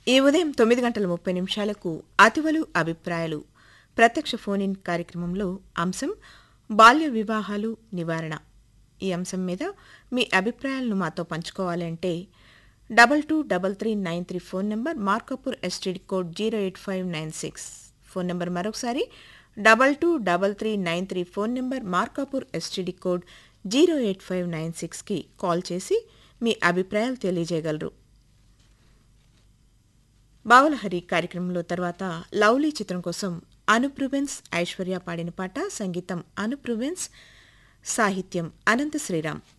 ఈ ఉదయం తొమ్మిది గంటల ముప్పై నిమిషాలకు అతివలు అభిప్రాయాలు ప్రత్యక్ష ఫోన్ ఇన్ కార్యక్రమంలో అంశం బాల్య వివాహాలు నివారణ ఈ అంశం మీద మీ అభిప్రాయాలను మాతో పంచుకోవాలంటే double two double three nine three phone number Markapur STD code zero eight five nine six phone number మరొకసారి double two double three nine three phone number Markapur STD code zero eight five nine సిక్స్కి call చేసి మీ అభిప్రాయాలు తెలియజేయగలరు బావలహరి కార్యక్రమంలో తర్వాత lovely చిత్రం కోసం అనుప్రువెన్స్ ఐశ్వర్య పాడిన పాట సంగీతం అనుప్రువెన్స్ సాహిత్యం అనంత శ్రీరామ్